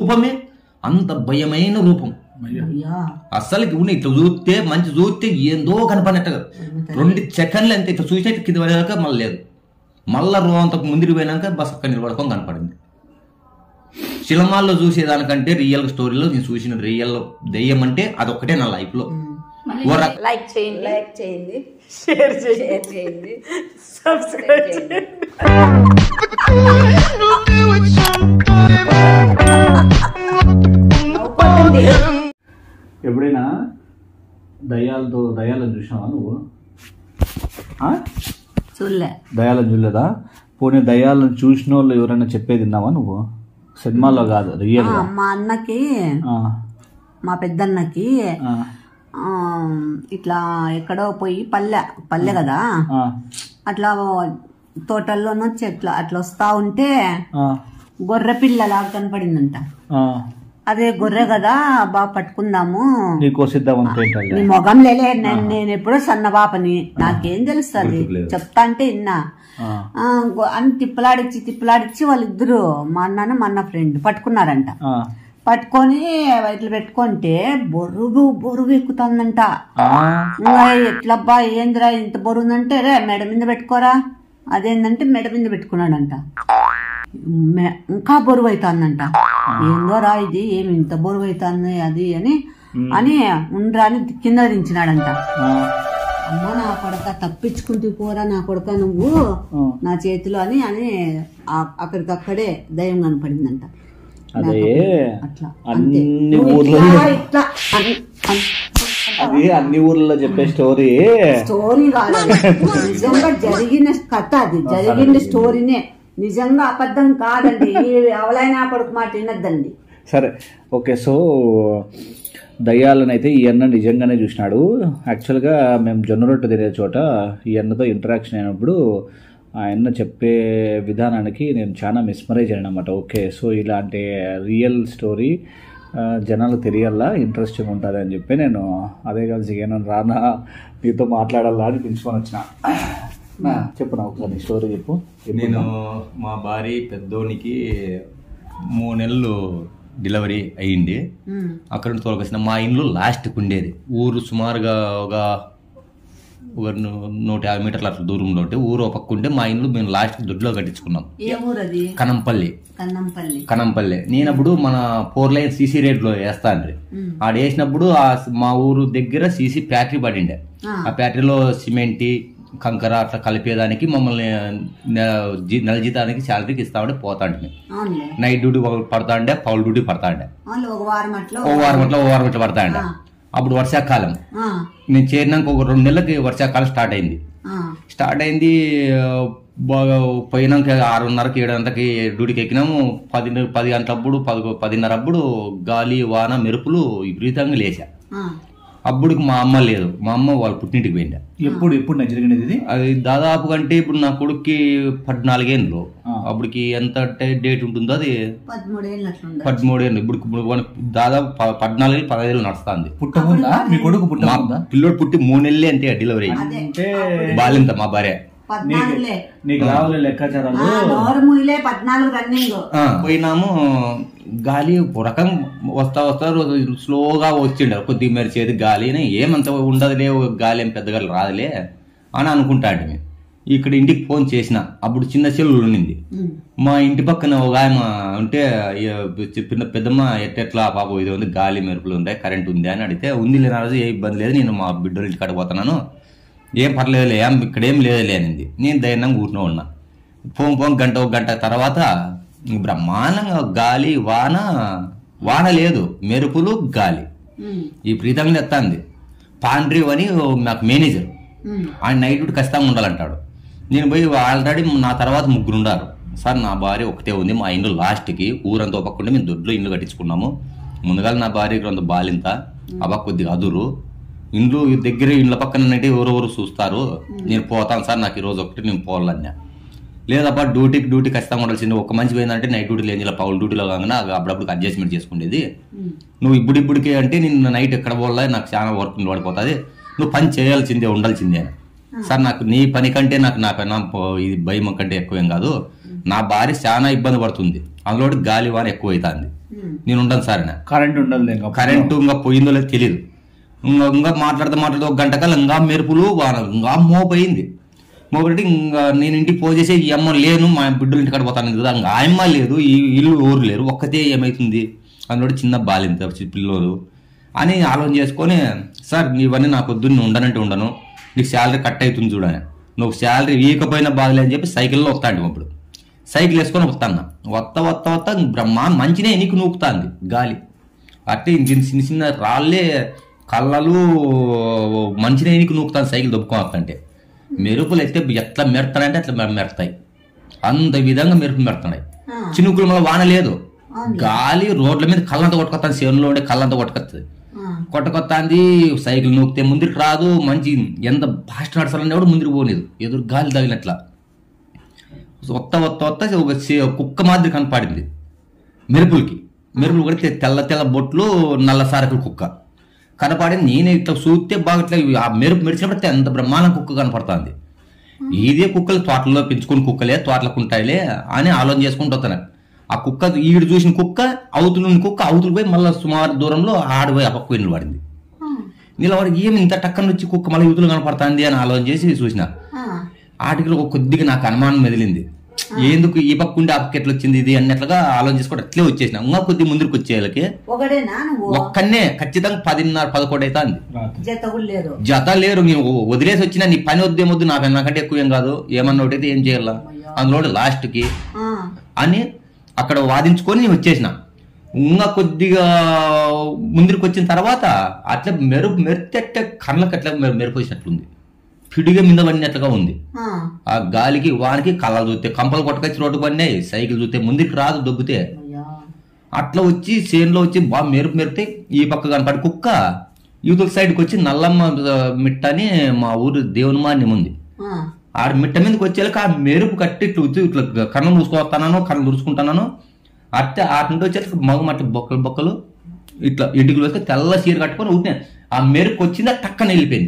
రూపమే అంత భయమైన రూపం అయ్యా అస్సలకి ఉన్న ఇట్లా చూస్తే మంచి చూస్తే ఏందో కనపడినట్టుగా రెండు సెకండ్లు అంతే ఇట్లా చూసినట్టు కింద పడేదాకా మళ్ళీ లేదు మళ్ళా రో అంత ముందుకు పోయినాక బస్ అక్కడ నిలబడుకొని కనపడింది సినిమాల్లో చూసేదానికంటే రియల్ స్టోరీలో నేను చూసిన రియల్ దెయ్యం అంటే అదొక్కటే నా లైఫ్ లో ఓ రక- లైక్ చేయండి లైక్ చేయండి షేర్ చేయండి షేర్ చేయండి సబ్స్క్రైబ్ చేయండి నవ్వుకోండి ఎప్పుడైనా దయ్యాలతో దయ్యాలను చూసినావా నువ్వు ఆ? చూడలే దయ్యాలను చూడలేదా పోనీ దయ్యాలను చూసిన వాళ్ళు ఎవరైనా చెప్పేది విన్నావా నువ్వు సినిమాలో కాదు రియల్ ఆ, మా అన్నకి మా పెద్దన్నకి ఆ, ఇట్లా ఎక్కడో పోయి పల్లె పల్లె కదా అట్లా తోటల్లోనో చెట్ల అట్లా వస్తా ఉంటే గొర్రె పిల్లలాగా కనపడిందంట అదే గొర్రె కదా బాగా పట్టుకుందాము నీకో సిద్ధవంత నీ మొగం లేలే నేను నేను ఎప్పుడో సన్న పాపని నాకేం తెలుస్తుంది చెప్తా అంటే విన్నా ఆ, గొ- అని తిప్పలాడిచ్చి తిప్పలాడిచ్చి వాళ్ళిద్దరు మా అన్న మా అన్న ఫ్రెండ్ పట్టుకున్నారంట పట్టుకొని ఇట్లా పెట్టుకుంటే బొరుగు బొరుగు ఎక్కుతుందంట ఇంకా ఎట్లబ్బా ఏందిరా ఇంత బరువు ఉందంటే రే మెడ మీద పెట్టుకోరా అదేందంటే మెడ మీద పెట్టుకున్నాడంట మె- ఇంకా బరువు అవుతుందంట ఏందో రా ఇది ఏమి ఇంత బరువు అవుతుంది అది అని అని ఉండ్రా అని కింద దించినాడంట అమ్మ నా కొడక తప్పించుకుంటూ పోరా నా కొడక నువ్వు నా చేతిలో అని అని ఆ- అక్కడికక్కడే దయ్యం కనపడిందంట అదే అట్లా అన్ని నువ్వు ఊర్లో ఇట్లా, ఇట్లా అని- అని- అది అన్ని ఊర్లలో చెప్పే స్టోరీ స్టోరీ కాదు అది. నిజంగా జరిగిన కథ అది జరిగిన స్టోరీనే నిజంగా అబద్ధం కాదండి ఈ అవలైనా కొడుకు మాట వినద్దండి సరే ఓకే సో దయ్యాలను అయితే ఈ అన్న నిజంగానే చూసినాడు యాక్చువల్గా మేము జొన్న రొట్టె తినే చోట ఈ అన్నతో ఇంటరాక్షన్ అయినప్పుడు ఆ అన్న చెప్పే విధానానికి నేను చాలా మిస్మరైజ్ అయ్యాను అనమాట ఓకే సో ఇలాంటి రియల్ స్టోరీ జనాలకు తెలియాలా ఇంట్రెస్టింగ్ ఉంటుంది అని చెప్పి నేను అదే కలిసి నేను రానా నీతో మాట్లాడాలా అని పిలుచుకొని వచ్చిన నా, చెప్పు నా ఒకసారి నీ స్టోరీ చెప్పు నేను మా భార్య పెద్దోనికి మూడు నెలలు డెలివరీ అయ్యింది అక్కడ నుంచి తోలుకొచ్చిన మా ఇండ్లు లాస్ట్కి ఉండేది ఊరు సుమారుగా ఒక ఒక ను- నూట యాభై మీటర్ల అట్లా దూరంలో ఉంటే ఊరు ఒక పక్క ఉంటే మా ఇండ్లు మేము లాస్ట్ దొడ్లో కట్టించుకున్నాం ఏ ఊరు అది కనంపల్లి కన్నంపల్లి కనంపల్లి నేనప్పుడు మన ఫోర్ లైన్ సీసీ రేట్లో వేస్తా అండ్రి ఆడ వేసినప్పుడు ఆ స్- మా ఊరు దగ్గర సీసీ ఫ్యాక్టరీ పడిండే ఆ ఫ్యాక్టరీలో సిమెంట్ కంకర అట్లా కలిపేదానికి మమ్మల్ని నె- జీ- నెల జీతానికి శాలరీకి ఇస్తామంటే పోతాండి అవునులే నైట్ డ్యూటీ పడతాండే పౌల్ డ్యూటీ పడతాండే అవును ఒక వారం అట్లా ఓ వారం అట్లా ఓ వారం ఇట్లా పడతాండే అప్పుడు వర్షాకాలం ఆ, నేను చేరినాక ఒక రెండు నెలలకి వర్షాకాలం స్టార్ట్ అయింది ఆ, స్టార్ట్ అయింది ఆ, బాగా పోయినాక ఆరున్నరకి ఏడున్నరకి డ్యూటీకి ఎక్కినాము పది పది గంటలప్పుడు పది పదిన్నర అప్పుడు గాలి వాన మెరుపులు విపరీతంగా లేచా ఆ. అప్పుడు మా అమ్మ లేదు మా అమ్మ వాళ్ళ పుట్టింటికి పోయిందా ఎప్పుడు ఎప్పుడు నాకు జరిగినది ఇది అది దాదాపు కంటే ఇప్పుడు నా కొడుక్కి పద్నాలుగేళ్ళు అప్పటికి ఎంత టే- డేట్ ఉంటుందో అది పదమూడేళ్ళు అట్లా ఉండదు పదమూడేళ్ళు ఇప్పుడు ఇప్పుడు మనకు దాదాపు ప- పద్నాలుగేళ్ళు పదహైదు నడుస్తుంది పుట్టముందా మీ కొడుకు పుట్ట మా పిల్లోడు పుట్టి మూడు నెలలే అంతే డెలివరీ అయింది అంటే బాలింత మా భార్య పద్నాలుగులే నీకు రావులే లెక్కాచారాలు ఆ, నోరు ముయిలే పద్నాలుగు రన్నింగ్ ఆ, పోయినాము గాలి ఒక రకం వస్తా వస్తా రోజు స్లోగా వచ్చిండ కొద్దిగా మేర చేతి గాలి అని ఏమంత ఉండదులే గాలి ఏం పెద్దగా రాదులే అని అనుకుంటాడు మేము ఇక్కడ ఇంటికి ఫోన్ చేసిన అప్పుడు చిన్న చెల్లు ఉండింది మా ఇంటి పక్కన ఒక ఆయన ఉంటే "ఏ, చెప్పిన పెద్దమ్మ ఎట్టెట్లా పాప ఇది ఉంది గాలి మెరుపులు ఉన్నాయి కరెంట్ ఉంది అని అడిగితే ఉంది లేని రోజు ఏ ఇబ్బంది లేదు నేను మా బిడ్డల ఇంటి కాడికి పోతున్నాను ఏం పర్లేదులే ఏం ఇక్కడ ఏం లేదులే అనింది నేను ధైర్యంగా ఊరిలో ఉన్నా ఫోన్ ఫోన్ గంట ఒక గంట తర్వాత బ్రహ్మాండంగా గాలి వాన వాన లేదు మెరుపులు గాలి ఈ ప్రీతంగా ఎత్తాంది పాండ్రి అని మాకు మేనేజర్ ఆయన నైట్ డ్యూటీ ఖచ్చితంగా ఉండాలంటాడు నేను పోయి ఆల్రెడీ నా తర్వాత ముగ్గురు ఉన్నారు సార్ నా భార్య ఒకటే ఉంది మా ఇల్లు లాస్ట్కి ఊరంతా ఒక పక్కుంటే మేము దొడ్లో ఇల్లు కట్టించుకున్నాము ముందుగా నా భార్య కొంత బాలింత అబ్బా కొద్దిగా అదురు ఇండ్లు దగ్గర ఇండ్ల పక్కన ఉన్నట్టు ఎవరెవరు చూస్తారు నేను పోతాను సార్ నాకు ఈరోజు ఒకటి నేను పోవాలన్నా లేదబ్బా డ్యూటీకి డ్యూటీ ఖచ్చితంగా ఉండాల్సింది ఒక మంచి పోయిందంటే నైట్ డ్యూటీ లేదు ఇలా పౌల్ డ్యూటీలో కాకుండా అప్పుడప్పుడు అడ్జస్ట్మెంట్ చేసుకునేది నువ్వు ఇప్పుడు ఇప్పటికే అంటే నిన్న నైట్ ఎక్కడ పోలే నాకు చాలా వర్క్ పడిపోతుంది నువ్వు పని చేయాల్సిందే ఉండాల్సిందే అని సార్ నాకు నీ పని కంటే నాకు నా పైన పో- ఇది భయం కంటే ఎక్కువేం కాదు నా భార్య చాలా ఇబ్బంది పడుతుంది అందులో గాలి వాన ఎక్కువ అవుతుంది నేను ఉండను సార్ అన్న. కరెంట్ ఉండదు ఇంకా కరెంటు ఇంకా పోయిందో లేదో తెలియదు ఇంకా ఇంకా మాట్లాడితే మాట్లాడితే ఒక గంట కల్లా ఇంకా మెరుపులు వాన ఇంకా మోపోయింది మోపెట్టి ఇంకా నేను ఇంటికి పోయి చేసి ఈ అమ్మ లేను మా బిడ్డలు ఇంటికాడ పోతాను కదా ఇంకా ఆయమ్మ లేదు ఈ ఇల్లు ఊరు లేరు ఒక్కతే ఏమవుతుంది అందులో చిన్న బాలింత చి- పిల్లోడు అని ఆలోచన చేసుకొని సార్ ఇవన్నీ నాకు వద్దు నేను ఉండనంటే ఉండను నీకు శాలరీ కట్ అవుతుంది చూడని నువ్వు శాలరీ వీకపోయినా బాగలే అని చెప్పి సైకిల్లో వస్తాడు అప్పుడు సైకిల్ వేసుకొని వస్తాను వత్త వత్త వత్త బ్రహ్మ మంచినే నీకు నూకుతాంది గాలి అట్టే చిన్న చిన్న చిన్న రాళ్ళే కళ్ళలు మంచినే నీకు నూకుతాను సైకిల్ దొబ్బుకొని వస్తుంటే మెరుపులు అయితే ఎట్లా మెడతానంటే అట్లా మె- మెడతాయి అంత విధంగా మెరుపు మెడతాయి చినుకులు మళ్ళీ వాన లేదు గాలి రోడ్ల మీద కళ్ళంతా కొట్టుకొస్తాను సేవలో ఉండే కళ్ళంతా కొట్టుకొస్తుంది కొట్టకొత్తాంది సైకిల్ నూకితే ముందుకు రాదు మంచి ఎంత ఫాస్ట్ నడచాలన్నా కూడా ముందుకు పోలేదు ఎదురు గాలి తగినట్లా ఒత్త ఒత్త ఒత్త ఒక సే- కుక్క మాదిరి కనపడింది మెరుపులకి మెరుపులు కూడా తె- తెల్ల తెల్ల బొట్లు నల్ల సారకుల కుక్క కనపడింది నేను ఇట్లా చూస్తే బాగా ఇట్లా ఆ మెరుపు మెరిచినప్పుడు ఎంత బ్రహ్మాండం కుక్క కనపడుతుంది ఇదే కుక్కలు తోటలో పెంచుకుని కుక్కలే తోటలకు ఉంటాయిలే అని ఆలోచన చేసుకుంటూ వస్తాను ఆ కుక్క ఈడు చూసిన కుక్క అవతులు ఉన్న కుక్క అవతులు పోయి మళ్ళీ సుమారు దూరంలో ఆడిపోయి ఆ పక్క వెళ్ళి పడింది నిలబడి ఏమి ఇంత టక్కన వచ్చి కుక్క మళ్ళీ యువతులు కనపడుతుంది అని ఆలోచన చేసి చూసిన ఆటికి ఒక కొద్దిగా నాకు అనుమానం మెదిలింది ఎందుకు ఈ పక్క ఉండి ఆ పక్క ఎట్లా వచ్చింది ఇది అన్నట్లుగా ఆలోచన చేసుకుంటే అట్లే వచ్చేసిన ఇంకా కొద్ది ముందుకు వచ్చేయాలకి ఒకడేనా నువ్వు ఒక్కనే ఖచ్చితంగా పదిన్నర పదకొండు అవుతుంది రాత్రి జత కూడా లేరు జత లేరు నేను వదిలేసి వచ్చినా నీ పని వద్దేమొద్దు నాకు నాకంటే ఎక్కువ ఏం కాదు ఏమన్నా ఒకటైతే ఏం చేయాలా అందులో లాస్ట్కి ఆ, అని అక్కడ వాదించుకొని నేను వచ్చేసిన ఇంకా కొద్దిగా ముందుకు వచ్చిన తర్వాత అట్లా మెరుపు మెరితే కళ్ళకి అట్లా మెరు- మెరుపు వచ్చినట్లుంది పిడిగా మీద పడినట్లుగా ఉంది ఆ, ఆ గాలికి వానికి కళ్ళలు చూస్తే కంపలు కొట్టుకొచ్చి రోడ్డు పడినాయి సైకిల్ చూస్తే ముందుకు రాదు దొబ్బితే అయ్యా. అట్లా వచ్చి చేనులో వచ్చి బాగా మెరుపు మెరితే ఈ పక్క కనపడి కుక్క యూతుల సైడ్కి వచ్చి నల్లమ్మ ఆ, మిట్ట అని మా ఊరు దేవుని మాన్యం ఉంది ఆ, ఆడ మిట్ట మీదకి వచ్చేళ్ళకి ఆ మెరుపు కట్టి ఇట్లా వచ్చి ఇట్లా కన్ను మూసుకొస్తాను కన్ను దురుచుకుంటాను అట్టే ఆట నుండి వచ్చేళ్ళకి మగ మట్టి బొక్కలు బొక్కలు ఇట్లా ఇంటికి వేసుకొని తెల్ల చీర కట్టుకొని ఉంటే ఆ మెరుపు వచ్చింది ఆ టక్కన వెళ్ళిపోయింది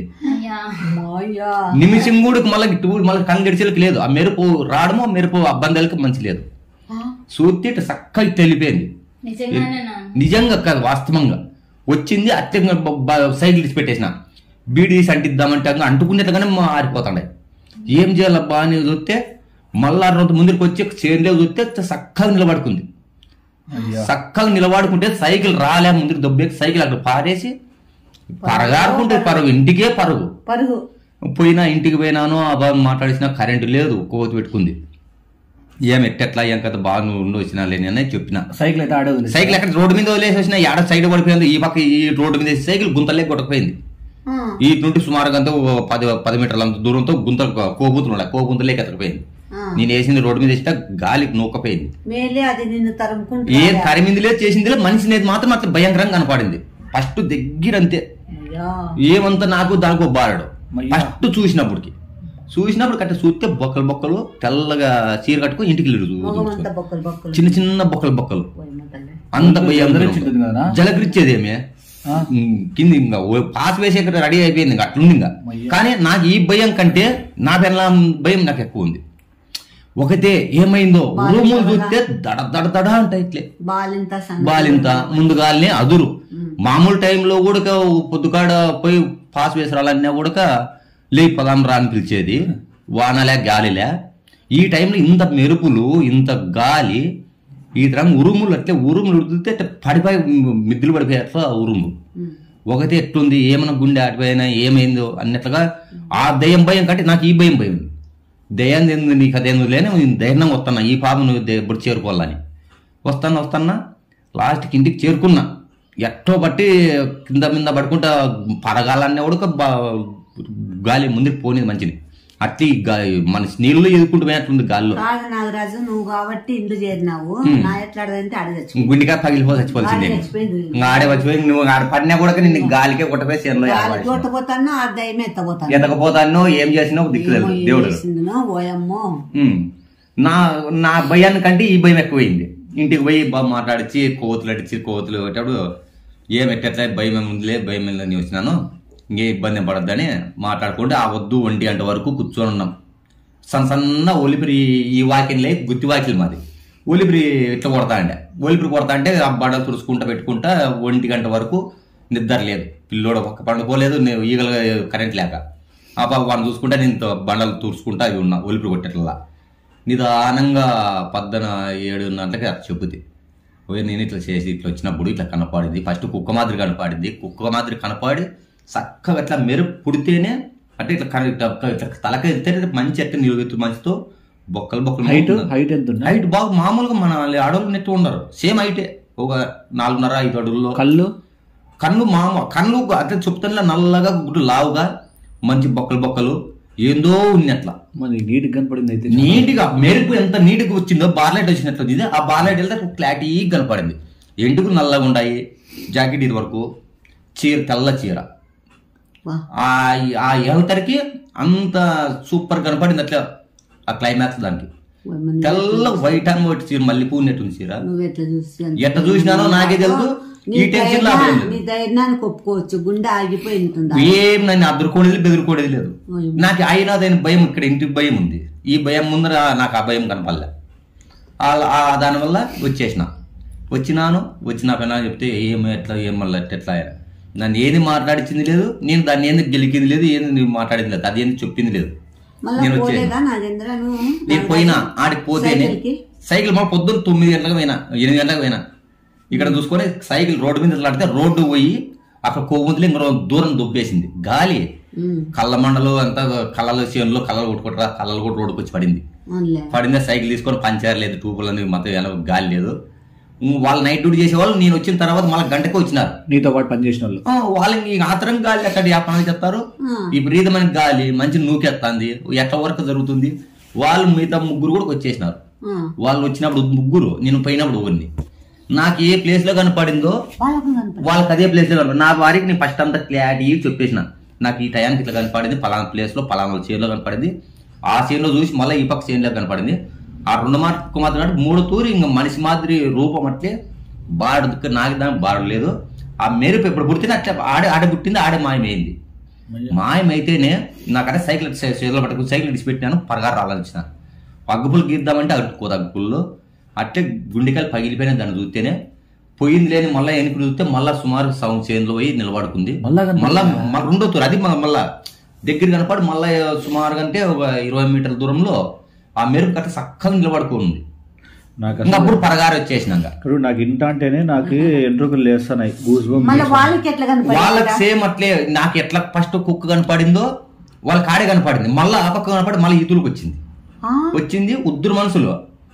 మాయా. నిమిషం కూడా మళ్ళీ ఇటు మళ్ళీ కన్ను గడిచేళ్ళకి లేదు ఆ మెరుపు రావడము ఆ మెరుపు అబ్బందాలకి మంచి లేదు చూస్తే ఇట్లా చక్కగా ఇట్లా వెళ్ళిపోయింది నిజంగానేనా నిజంగా కాదు వాస్తవంగా వచ్చింది అత్యంగా సైకిల్ తీసి పెట్టేసిన బీడి తీసి అంటిద్దామంటే ఇంకా అంటుకునేట్లుగానే మా ఆరిపోతుండే ఏం చేయాలబ్బా అని చూస్తే మళ్ళా రోజు ముందుకు వచ్చి చేనులో చూస్తే చక్కగా నిలబడుకుంది చక్కగా నిలబడుకుంటే సైకిల్ రాలే ముందుకు దొబ్బేకి సైకిల్ అక్కడ పారేసి పరగాడుకుంటే పరుగు ఇంటికే పరుగు పరుగు పోయినా ఇంటికి పోయినాను ఆ బాగా మాట్లాడేసిన కరెంటు లేదు కోతి పెట్టుకుంది ఏం ఎట్టెట్లా ఏం కదా బాగా నువ్వు ఉండి వచ్చినా లేని అని చెప్పిన సైకిల్ అయితే ఆడే వదిలేసి సైకిల్ ఎక్కడ రోడ్డు మీద వదిలేసి వచ్చినా ఏడ సైడ్ పడిపోయింది ఈ పక్క ఈ రోడ్డు మీద వేసి సైకిల్ గుంతలే కొట్టకపోయింది ఆ, ఈ నుండి సుమారుగా అంతా ఓ పది పది మీటర్ల అంత దూరంతో గుంత కోబుతులు ఉన్నాయి కోబుంతలేకి ఎత్తకపోయింది ఆ. నేను వేసింది రోడ్డు మీద వేసినా గాలికి నూకపోయింది మేలే అది నిన్ను ఏ తరుముకుంటా కరిమింది లేదు చేసింది లేదు మనిషి అనేది మాత్రం అట్లా భయంకరంగా కనపడింది ఫస్ట్ దగ్గర అంతే అయ్యా. ఏమంతా నాకు దానికి ఒక బారాడు మయ్యా. ఫస్ట్ చూసినప్పటికి చూసినప్పుడు కట్ట చూస్తే బొక్కలు బొక్కలు తెల్లగా చీర కట్టుకొని ఇంటికి వెళ్ళి చూ- మొగమంతా బొక్కలు బొక్కలు చిన్న చిన్న బొక్కలు బొక్కలు పోయమ్మ తల్లి. అంత జలదరించుంటుంది కదనా? జలకరిచ్చేదేమే ఆ? కింది ఇంకా ఓ పాస్ వేసే రెడీ అయిపోయింది ఇంకా అట్లుంది ఇంకా మయ్యా. కానీ నాకు ఈ భయం కంటే నా పిల్లల భయం నాకు ఎక్కువ ఉంది ఒకటే ఏమైందో ఉరుములు చూస్తే దడ దడ దడ అంటాయి ఇట్లే బాలింత సంగతి. బాలింత ముందుగాల్ని అదురు మామూలు టైంలో కూడా పొద్దుకాడ పోయి పాస్ వేసి రాలన్నా కూడా లే పదాం రా అని పిలిచేది వానలే గాలిలే ఈ టైంలో ఇంత మెరుపులు ఇంత గాలి ఈ తరం ఉరుములు అట్లే ఉరుములు ఉడితే అట్లా పడిపోయి మిద్దులు పడిపోయి అట్లా ఉరుము ఉమ్. ఒకటి ఎట్లుంది ఏమైనా గుండె ఆడిపోయినా ఏమైందో అన్నట్లుగా ఆ దయ్యం భయం కంటే నాకు ఈ భయం భయం దయ్యం ఏంది నీకు అదేందు లేని నేను ధైర్యంగా వస్తున్నా ఈ పాప నువ్వు దే- ఇప్పుడు చేరుకోవాలని వస్తాను వస్తానా లాస్ట్కి ఇంటికి చేరుకున్నా ఎట్టో బట్టి కింద మీద పడుకుంటా పరగాలన్నా కూడా బా- గాలి ముందుకు పోనేది మంచిది అట్లీ గా- మన నీళ్ళు ఎదుర్కొంటూ పోయినట్లుంది గాలిలో కాదు నాగరాజు నువ్వు కాబట్టి ఇండ్లు చేరినావు నా ఎట్లాడదంటే అడగచ్చు గుండెగా పగిలిపో చచ్చిపోవాల్సిందే గాలి చచ్చిపోయింది. ఇంకా ఆడే వచ్చిపోయి నువ్వు ఆడ పడినా కూడా నిన్ను గాలికే కొట్టపోయి చేనులో చూడపోతాను ఆ దయ్యం ఎత్తపోతాను ఎదకపోతానో ఏం చేసినా ఒక దిక్కు ఏమో లేదు ఏం దేవుడు చేసిందినో, ఓయమ్మో ఉమ్. నా నా భయాన్ని కంటే ఈ భయం ఎక్కువైంది ఇంటికి పోయి బాగా మాట్లాడిచి కోతులు అడిచి కోతులు పెట్టాడు ఏం ఎట్టట్లే భయం ఏమి ఉందిలే భయం ఏమి వచ్చినాను ఇంకే ఇబ్బంది పడద్దని మాట్లాడుకుంటే ఆ వద్దు ఒంటి గంట వరకు కూర్చొని ఉన్నాం సన్న సన్న ఒలిపిరి ఈ వాకిలే గుత్తి వాకిలి మాది ఒలిపిరి ఇట్లా కొడతా అండి ఒలిపిరి కొడతా అంటే ఆ బడలు తుడుచుకుంటా పెట్టుకుంటా ఒంటి గంట వరకు నిద్ర లేదు పిల్లోడు పక్క పండుకోలేదు నేను ఈగల కరెంట్ లేక ఆ పాప వాడిని చూసుకుంటా నేను తో- బండలు తుడుచుకుంటా అవి ఉన్నా ఒలిపిరి కొట్టేట్లా నిదానంగా పద్దన ఏడు గంటలకి అది చెప్పుద్ది ఓయ్ నేను ఇట్లా చేసి ఇట్లా వచ్చినప్పుడు ఇట్లా కనపడింది ఫస్ట్ కుక్క మాదిరి కనపడింది కుక్క మాదిరి కనపడి చక్కగా ఇట్లా మెరుపు పుడితేనే అంటే ఇట్లా కన- ఇట్లా ఇట్లా తలక ఎత్తే మంచి ఎత్తే నిలువెత్తు మంచితో బొక్కలు బొక్కలు హైట్ మోగుతుంది. హైట్ ఎంత ఉన్నా హైట్ బాగా మామూలుగా మన ఆడవాళ్ళు నెట్టు ఉండరు సేమ్ హైటే ఒక నాలుగున్నర ఐదు అడుగుల్లో కళ్ళు కళ్ళు మామ కళ్ళు అంటే చెప్తాను నల్లగా గుడ్డు లావుగా మంచి బొక్కలు బొక్కలు ఏందో ఉంది అట్లా మరి నీట్ కనపడింది అయితే నీట్గా మెరుపు ఎంత నీట్గా వచ్చిందో బార్లైట్ వచ్చినట్లు ఉంది ఆ బార్లైట్ వెళ్తే క్లారిటీ కనపడింది ఎంటుకు నల్లగా ఉన్నాయి జాకెట్ ఇది వరకు చీర తెల్ల చీర వా. ఆ ఆ ఏవతరికి అంత సూపర్ కనపడింది అట్లా ఆ క్లైమాక్స్ దానికి ఓయ్ మరి తెల్ల వైట్ అండ్ వైట్ చీర మళ్ళీ పూనెట్టుంది చీర నువ్వు ఎట్లా చూసి అంత- ఎట్ట చూసినానో నాకే తెలుసు నీ ఈ టెన్షన్ ధైర్యా- లాభం లేదు నీ ధైర్యానికి ఒప్పుకోవచ్చు గుండె ఆగిపోయి ఉంటుందా ఏం నన్ను అద్దరుకోడేది బెదురుకోడేది లేదు ఓయ్ నాకు అయినా దాని భయం ఇక్కడ ఇంటికి భయం ఉంది ఈ భయం ముందర నాకు ఆ భయం కనపడలే ఆ- ఆ దానివల్ల వచ్చేసిన వచ్చినాను వచ్చిన పైన చెప్తే ఏం ఎట్లా ఏం మళ్ళీ ఎట్లా ఎట్లా అని. నన్ను ఏది మాట్లాడించింది లేదు నేను దాన్ని ఏంది గెలికింది లేదు ఏంది నేను మాట్లాడింది లేదు అది ఏంది చెప్పింది లేదు మళ్ళా నేను వచ్చేసిన పోలేదా నాగేంద్ర నువ్వు నేను పోయినా ఆడికి పోతేనే సైకిల్కి? సైకిల్ మా పొద్దున్న తొమ్మిది గంటలకు పోయినా ఎనిమిది గంటలకు పోయినా ఇక్కడ చూసుకొని సైకిల్ రోడ్డు మీద లాడితే రోడ్డు పోయి అక్కడ కొవ్వుంతులు ఇంకో దూరం దొబ్బేసింది గాలి ఉమ్, కళ్ళ మండలు అంతా కళ్ళలు చేనులో కళ్ళలు కొట్టుకుంటారా కళ్ళలు కూడా రోడ్డుకి వచ్చి పడింది అవునులే పడిందే సైకిల్ తీసుకొని పంచర్ లేదు ట్యూబులు అనేది మొత్తం ఎలా గాలి లేదు ఉమ్, వాళ్ళు నైట్ డ్యూటీ చేసేవాళ్ళు నేను వచ్చిన తర్వాత మళ్ళీ గంటకి వచ్చినారు నీతో పాటు పనిచేసిన వాళ్ళు ఆ, వాళ్ళకి ఈ ఆతరం గాలి ఎక్కడ వ్యాపారాలు చెప్తారు ఆ. విపరీతమైన గాలి మంచి నూకెత్తాంది ఎట్లా వరకు జరుగుతుంది వాళ్ళు మిగతా ముగ్గురు కూడా వచ్చేసినారు ఆ, వాళ్ళు వచ్చినప్పుడు ముగ్గురు నేను పోయినప్పుడు ఊరిని నాకు ఏ ప్లేస్ లో కనపడిందో వాళ్ళకు కనపడ వాళ్ళకి అదే ప్లేస్ లో కనపడింది నా వారికి నేను ఫస్ట్ అంతా క్లారిటీ చెప్పేసిన నాకు ఈ టయానికి ఇట్లా కనపడింది పలానా ప్లేస్ లో పలానా చైర్లో కనపడింది ఆ చైర్లో చూసి మళ్ళీ ఈ పక్క చైర్లో కనపడింది ఆ రెండు మార్కు మాత్రం అంటే మూడు తూరి ఇంకా మనిషి మాదిరి రూపం అట్లే బాడు నాకు దాని బాడు లేదు ఆ మెరుపు ఎప్పుడు పుట్టింది అట్లా ఆడే ఆడే పుట్టింది ఆడే మాయమైంది మాయమైతేనే నాకంటే సైకిల్ చేతిలో పట్టుకుని సైకిల్ ఇడిచిపెట్టినాను పరగా రావాలనిచ్చిన అగ్గుపులు గీద్దామంటే అడ్డుకోదు అగ్గుపుల్లో అట్టే గుండెకాయలు పగిలిపోయినా దాన్ని చూస్తేనే పోయింది లేని మళ్ళీ వెనక్కి చూస్తే మళ్ళా సుమారు సౌండ్ చేనులో పోయి నిలబడుకుంది మళ్ళా కనపడిందా? మళ్ళా మ- రెండో తూరు అది మ- మళ్ళా దగ్గర కనపడి మళ్ళా సుమారుగా అంటే ఒక ఇరవై మీటర్ల దూరంలో ఆ మెరుపు కట్ట చక్కగా నిలబడుకుంది నాకు ఇంకా అప్పుడు పరగారు వచ్చేసినాక అసలు నాకు ఇంట అంటేనే నాకు ఎంట్రుకలు లేస్తున్నాయి గూస్ మళ్ళీ వాళ్ళకి ఎట్లా కనపడ వాళ్ళకి సేమ్ అట్లే నాకు ఎట్లా ఫస్ట్ కుక్క కనపడిందో వాళ్ళకి ఆడే కనపడింది మళ్ళీ ఆ పక్క కనపడి మళ్ళీ ఈతులకు వచ్చింది ఆ, వచ్చింది ఉద్దురు మనుషులు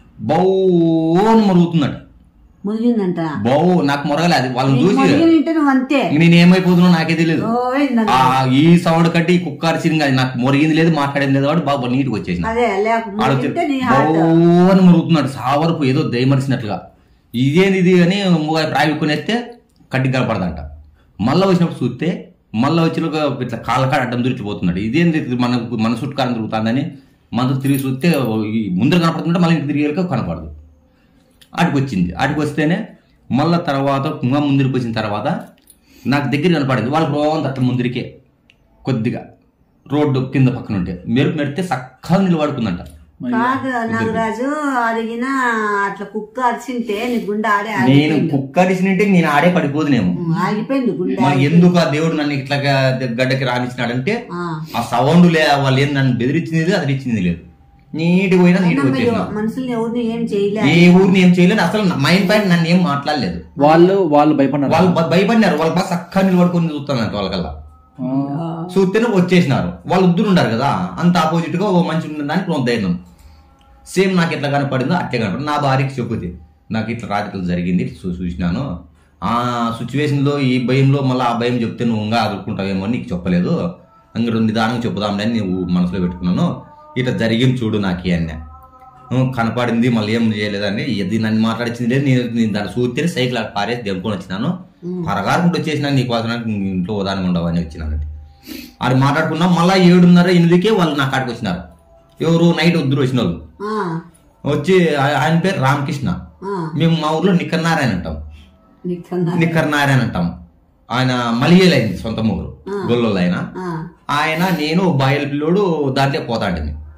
బౌన్ మరుగుతుందట మురిగిందంట బౌ నాకు మొరగలే అది వాళ్ళని చూసి మురిగింటే నువ్వు అంతే ఇంక నేను ఏమైపోతున్నా నాకే తెలియదు ఓయ్ నన్ను- ఆ ఈ సౌండ్ కట్టి ఈ కుక్క అరిచింది కాదు నాకు మొరిగింది లేదు మాట్లాడింది లేదు వాడు బాబు నీటికి వచ్చేసిన అదే లేక మురిగింటే నీ హార్ట్ అని మరుగుతున్నాడు సావరపు ఏదో దయమరిసినట్లుగా ఇదేంది ఇది అని ప్రావిక్కుని ఎత్తే కట్టి కనపడదంట మళ్ళీ వచ్చినప్పుడు చూస్తే మళ్ళీ వచ్చిన ఇట్లా కాళ్ళ కాడ అడ్డం దొరికిపోతున్నాడు ఇదేంది ఇది మన మన చుట్టుకారం దొరుకుతుందని మనతో తిరిగి చూస్తే ఈ ముందర కనపడుతుంటే మళ్ళీ ఇంటి తిరిగి వెళ్ళక కనపడదు ఆడికి వచ్చింది ఆడికి వస్తేనే మళ్ళీ తర్వాత ఇంకా ముందరికి వచ్చిన తర్వాత నాకు దగ్గర కనపడింది వాళ్ళు రోంత అట్లా ముందరికే కొద్దిగా రోడ్డు కింద పక్కన ఉంటే మెరుపు మెరితే చక్కగా నిలబడుకుందంట కాదు నాగరాజు అడిగిన అట్లా కుక్క అరిచింటే నీ గుండె ఆడే నేను ఆగిపోయింది కుక్క అరిచినట్టే నేను ఆడే పడిపోదునేమో ఉమ్, ఆగిపోయింది గుండె మరి ఎందుకు ఆ దేవుడు నన్ను ఇట్లా గడ్డకి రానిచ్చినాడంటే ఆ. ఆ సౌండ్ లే వాళ్ళు ఏం నన్ను బెదిరించింది లేదు అది ఇచ్చింది లేదు నీటి పోయినా నీటికి అయినా మరి వచ్చేసిన మనుషుల్ని ఎవరిని ఏం చేయలే ఏ ఊరిని ఏం చేయలేదు అసలు మైండ్ పైన నన్ను ఏం మాట్లాడలేదు వాళ్ళు వాళ్ళు భయపడినారు వాళ్ళు భ- భయపడినారు వాళ్ళు బాగా చక్కగా నిలబడుకొని చూస్తానంట వాళ్ళకల్లా చూస్తేనే వచ్చేసినారు వాళ్ళు ఇద్దరు ఉన్నారు కదా అంత ఆపోజిట్ గా ఓ మంచి ఉన్న దానికి కొంత ధైర్యం సేమ్ నాకు ఎట్లా కనపడిందో అట్లే కనపడింది నా భార్యకి చెప్పుద్ది నాకు ఇట్లా రాత్రికలు జరిగింది చూ- చూసినాను ఆ సిచ్యువేషన్ లో ఈ భయంలో మళ్ళీ ఆ భయం చెప్తే నువ్వు ఇంకా అదుకుంటావేమో అని నీకు చెప్పలేదు అంగడు నిదానంగా చెప్పుదాంలే అని నువ్వు మనసులో పెట్టుకున్నాను ఇట్లా జరిగింది చూడు నాకు అన్న కనపడింది మళ్ళీ ఏం చేయలేదని ఇది నన్ను మాట్లాడించింది లేదు నేను నేను దాన్ని చూస్తేనే సైకిల్ అక్కడ పారేసి దెంపుకొని వచ్చినాను పరగారుకుంటూ వచ్చేసిన నీకు వాసన ఇంట్లో ఉదాహరణ ఉండవు అని వచ్చినానండి అది మాట్లాడుకున్నాం మళ్ళీ ఏడున్నర ఎనిమిదికే వాళ్ళు నా కాడికి వచ్చినారు ఎవరు నైట్ వద్దురు వచ్చిన వాళ్ళు ఆ, వచ్చి ఆ- ఆయన పేరు రామకృష్ణ ఆ, మేము మా ఊర్లో నిక్కర్ నారాయణ అంటాం నీకన్నా. నిక్కర్ నారాయణ అంటాం ఆయన మలియేలు అయింది సొంత ఊరు గొల్లోళ్ళు ఆయన ఆ, ఆయన నేను బాయల పిల్లోడు దాంట్లో పోతాంటిని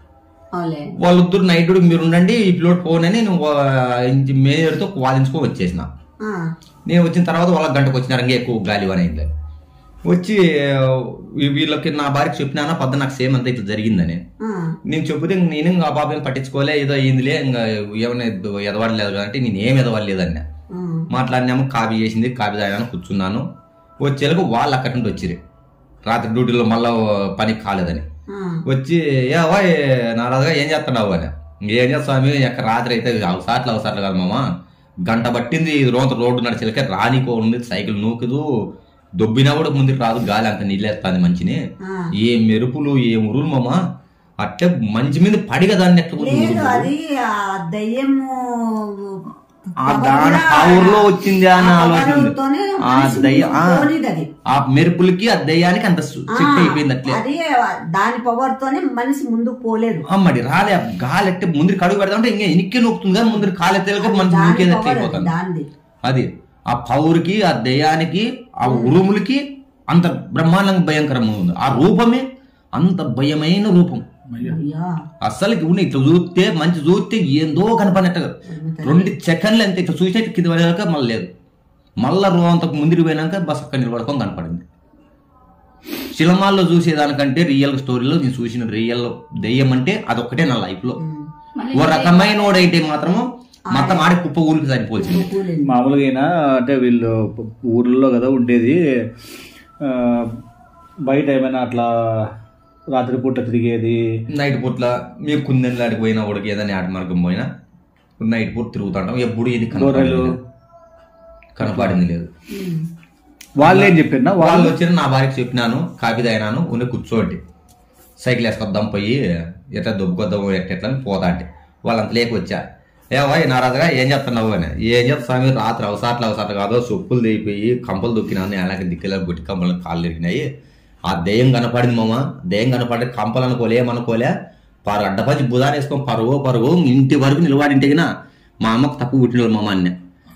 అవులే వాళ్ళిద్దరు నైట్ మీరు ఉండండి ఈ పిల్లోడు ఫోన్ అని నేను మేయర్తో వాదించుకొని వచ్చేసిన ఆ, నేను వచ్చిన తర్వాత వాళ్ళ గంటకు వచ్చినారు ఇంకా ఎక్కువ గాలి అని అయింది వచ్చి ఆ, వీళ్ళకి నా భార్యకి చెప్పినానా పద్ద నాకు సేమ్ అంతా ఇట్లా జరిగిందని ఆ, నేను చెప్తే ఇంక నేను ఇంకా ఆ పాప ఏం పట్టించుకోలే ఏదో అయిందిలే ఇంకా ఏమైనా ఎదవడలేదు కదంటే నేను ఏం ఎదవలేదన్నా ఆ, మాట్లాడినాము కాపీ చేసింది కాపీ తాగాను కూర్చున్నాను వచ్చేలకు వాళ్ళు అక్కడి నుండి వచ్చిరు రాత్రి డ్యూటీలో మళ్ళా పనికి కాలేదని ఆ, వచ్చి ఏవా నారాజుగా ఏం చేస్తున్నావు అని ఏం చేస్తా స్వామి ఎక్కడ రాత్రి అయితే అవసాట్లు అవసాట్లు కాదు మామ గంట పట్టింది రోంత రోడ్డు నడిచేలకే రానికో ఉంది సైకిల్ నూకుదు దొబ్బినా కూడా ముందుకు రాదు గాలి అంత నీళ్ళేస్తుంది మంచిని ఆ. ఏ మెరుపులు ఏ మురులు మామ అట్టే మంచి మీద పడిగ దాన్ని ఎట్లా లేదు మురులు? అది ఆ దయ్యము ఆ దాని ఆ ఊర్లో వచ్చింది అని ఆ ఆలోచన ఉంది. పవరుతోనే ఆ మనిషి దయ్య ఆ, పోనీది అది. ఆ మెరుపులకి ఆ దయ్యానికి అంత ఆ, చెట్టు అయిపోయింది అట్లే అది దాని పవర్ తోనే మనిషి ముందుకు పోలేదు అమ్మడి రాలే ఆ గాలి అట్టే ముందు కడుగు పెడతామంటే ఇంకా ఎనిక్కి నొక్కుతుంది కానీ ముందు కాలెత్తేలకి మనసు దాని నూకేది power అది, అయిపోతుంది దానిది అది ఆ పౌరుకి ఆ దయ్యానికి ఆ ఉరుములకి అంత బ్రహ్మాండంగా భయంకరంగా ఉంది ఆ రూపమే అంత భయమైన రూపం అయ్యా అస్సలకి ఉన్న ఇట్లా చూస్తే మంచి చూస్తే ఏందో కనపడినట్టుగా రెండు సెకండ్లు అంతే ఇట్లా చూసే కింద పడేదాకా మళ్ళీ లేదు మళ్ళా రో అంతకు ముందుకు పోయినాక బస్ అక్కడ నిలబడుకొని కనపడింది సినిమాల్లో చూసేదానికంటే రియల్ స్టోరీలో నేను చూసిన రియల్ దెయ్యం అంటే అదొక్కటే నా లైఫ్ లో ఓ రకమైన వాడైతే మాత్రము మొత్తం ఆడి కుప్ప ఊరికి సరిపోతుంది కూలింది మామూలుగా అయినా అంటే వీళ్ళు ఊర్లో కదా ఉండేది ఆ, బయట ఏమైనా అట్లా రాత్రిపూట తిరిగేది నైట్ పూట్ల మీరు కుందెన్లాడికి పోయినా వాడికి ఏదైనా ఆట మార్గం పోయినా నైట్ పూట తిరుగుతుంటాం ఎప్పుడు ఇది కనపడింది గొర్రెలు. లేదు. కనపడింది లేదు వాళ్ళు ఏం చెప్పినా వాళ్ళు వచ్చిన నా భార్యకి చెప్పినాను కాపీ తాగినాను ఉండి కూర్చోండి సైకిల్ వేసుకొద్దాం పోయి ఎట్లా దొబ్బుకొద్దాం ఎట్లా ఎట్లా అని పోతా అంటే వాళ్ళంత లేక వచ్చా ఏవా నారాజుగా ఏం చెప్తున్నావు అని ఏం చెప్తా స్వామి రాత్రి అవసాట్లు అవసాట్లు కాదో సొప్పులు దిగిపోయి కంపలు దొక్కినాను నేలకి దిక్కులే గుట్టి కంపలు కాళ్ళు ఎరిగినాయి ఆ దెయ్యం కనపడింది మామ దెయ్యం కనపడి కంపలు అనుకోలే ఏమనుకోలే పరు అడ్డపచ్చి బుధాన్ని వేసుకొని పరుగు పరుగు ఇంటి వరకు నిలబడింటిగినా మా అమ్మకు తప్పు పుట్టిన మామ అన్న